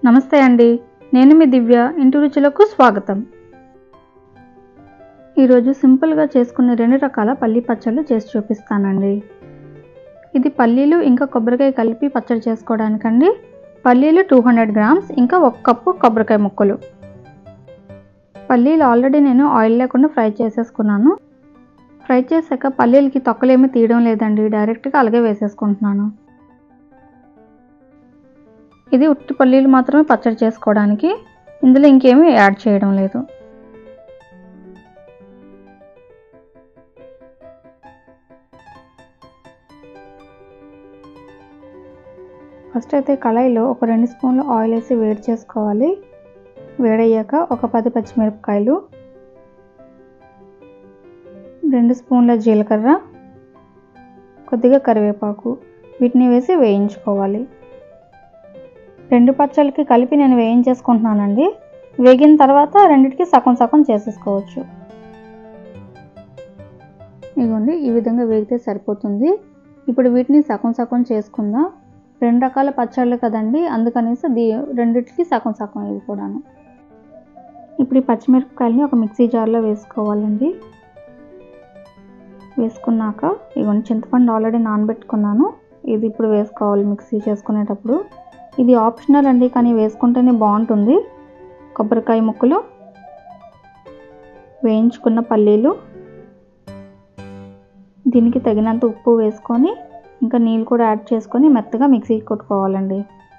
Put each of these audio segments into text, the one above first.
నమస్తే అండి నేను మీ దివ్య ఇంటి రుచులకు స్వాగతం ఈరోజు సింపుల్గా చేసుకునే రెండు రకాల పల్లీ పచ్చళ్ళు చేసి చూపిస్తానండి ఇది పల్లీలు ఇంకా కొబ్బరికాయ కలిపి పచ్చడి చేసుకోవడానికండి పల్లీలు టూ హండ్రెడ్ గ్రామ్స్ ఇంకా ఒక కప్పు కొబ్బరికాయ ముక్కలు పల్లీలు ఆల్రెడీ నేను ఆయిల్ లేకుండా ఫ్రై చేసేసుకున్నాను ఫ్రై చేశాక పల్లీలకి తొక్కలేమీ తీయడం లేదండి డైరెక్ట్గా అలాగే వేసేసుకుంటున్నాను ఇది ఉట్టి పల్లీలు మాత్రమే పచ్చడి చేసుకోవడానికి ఇందులో ఇంకేమీ యాడ్ చేయడం లేదు ఫస్ట్ అయితే కళాయిలో ఒక రెండు స్పూన్లు ఆయిల్ వేసి వేడి చేసుకోవాలి వేడయ్యాక ఒక పది పచ్చిమిరపకాయలు రెండు స్పూన్ల జీలకర్ర కొద్దిగా కరివేపాకు వీటిని వేసి వేయించుకోవాలి రెండు పచ్చళ్ళకి కలిపి నేను వేయించేసుకుంటున్నానండి వేగిన తర్వాత రెండిటికి సగం సగం చేసేసుకోవచ్చు ఇదిగోండి ఈ విధంగా వేగితే సరిపోతుంది ఇప్పుడు వీటిని సగం సగం చేసుకుందాం రెండు రకాల పచ్చళ్ళు కదండి అందుకనేసి దీ రెండిటికి సగం సగం ఇవి కూడాను ఇప్పుడు ఈ పచ్చిమిరపకాయలని ఒక మిక్సీ జార్లో వేసుకోవాలండి వేసుకున్నాక ఇవన్నీ చింతపండు ఆల్రెడీ నానబెట్టుకున్నాను ఇది ఇప్పుడు వేసుకోవాలి మిక్సీ చేసుకునేటప్పుడు ఇది ఆప్షనల్ అండి కానీ వేసుకుంటేనే బాగుంటుంది కొబ్బరికాయ ముక్కలు వేయించుకున్న పల్లీలు దీనికి తగినంత ఉప్పు వేసుకొని ఇంకా నీళ్ళు కూడా యాడ్ చేసుకొని మెత్తగా మిక్సీ కొట్టుకోవాలండి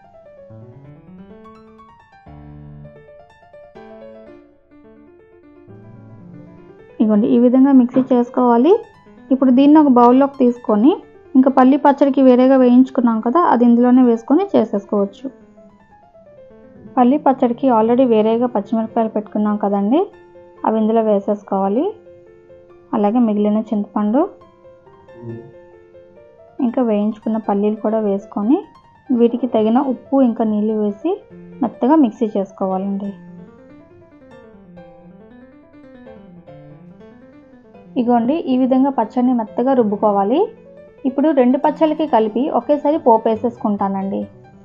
ఇదిగోండి ఈ విధంగా మిక్సీ చేసుకోవాలి ఇప్పుడు దీన్ని ఒక బౌల్లోకి తీసుకొని ఇంకా పల్లి పచ్చడికి వేరేగా వేయించుకున్నాం కదా అది ఇందులోనే వేసుకొని చేసేసుకోవచ్చు పల్లి పచ్చడికి ఆల్రెడీ వేరేగా పచ్చిమిరపకాయలు పెట్టుకున్నాం కదండి అవి ఇందులో వేసేసుకోవాలి అలాగే మిగిలిన చింతపండు ఇంకా వేయించుకున్న పల్లీలు కూడా వేసుకొని వీటికి తగిన ఉప్పు ఇంకా నీళ్ళు వేసి మెత్తగా మిక్సీ చేసుకోవాలండి ఇగోండి ఈ విధంగా పచ్చడిని మెత్తగా రుబ్బుకోవాలి ఇప్పుడు రెండు పచ్చళ్ళకి కలిపి ఒకేసారి పోపు వేసేసుకుంటానండి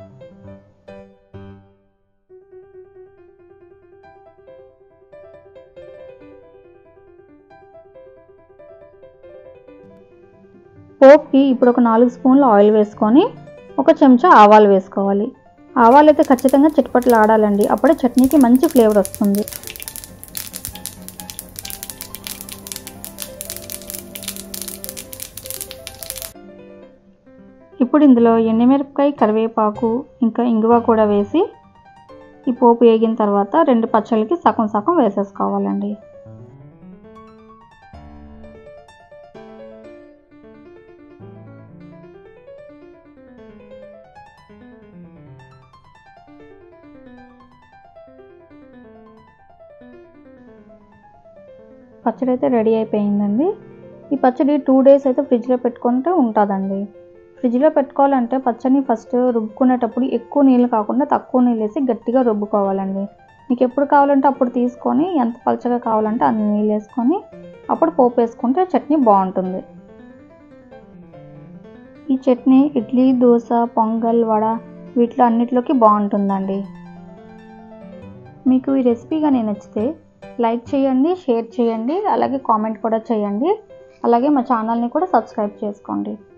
పోప్కి ఇప్పుడు ఒక నాలుగు స్పూన్లు ఆయిల్ వేసుకొని ఒక చెంచా ఆవాలు వేసుకోవాలి ఆవాలు అయితే ఖచ్చితంగా చిట్పట్లు ఆడాలండి అప్పుడే చట్నీకి మంచి ఫ్లేవర్ వస్తుంది ఇప్పుడు ఇందులో ఎండుమిరపకాయ కరివేపాకు ఇంకా ఇంగువ కూడా వేసి ఈ పోపు వేగిన తర్వాత రెండు పచ్చళ్ళకి సగం సగం వేసేసుకోవాలండి పచ్చడి అయితే రెడీ అయిపోయిందండి ఈ పచ్చడి టూ డేస్ అయితే ఫ్రిడ్జ్లో పెట్టుకుంటే ఉంటుందండి ఫ్రిడ్జ్లో పెట్టుకోవాలంటే పచ్చడిని ఫస్ట్ రుబ్బుకునేటప్పుడు ఎక్కువ నీళ్ళు కాకుండా తక్కువ నీళ్ళు వేసి గట్టిగా రుబ్బుకోవాలండి మీకు ఎప్పుడు కావాలంటే అప్పుడు తీసుకొని ఎంత పలచగా కావాలంటే అన్ని నీళ్ళు వేసుకొని అప్పుడు పోపు వేసుకుంటే చట్నీ బాగుంటుంది ఈ చట్నీ ఇడ్లీ దోశ పొంగల్ వడ వీటిలో అన్నిటిలోకి బాగుంటుందండి మీకు ఈ రెసిపీ కానీ నచ్చితే లైక్ చేయండి షేర్ చేయండి అలాగే కామెంట్ కూడా చేయండి అలాగే మా ఛానల్ని కూడా సబ్స్క్రైబ్ చేసుకోండి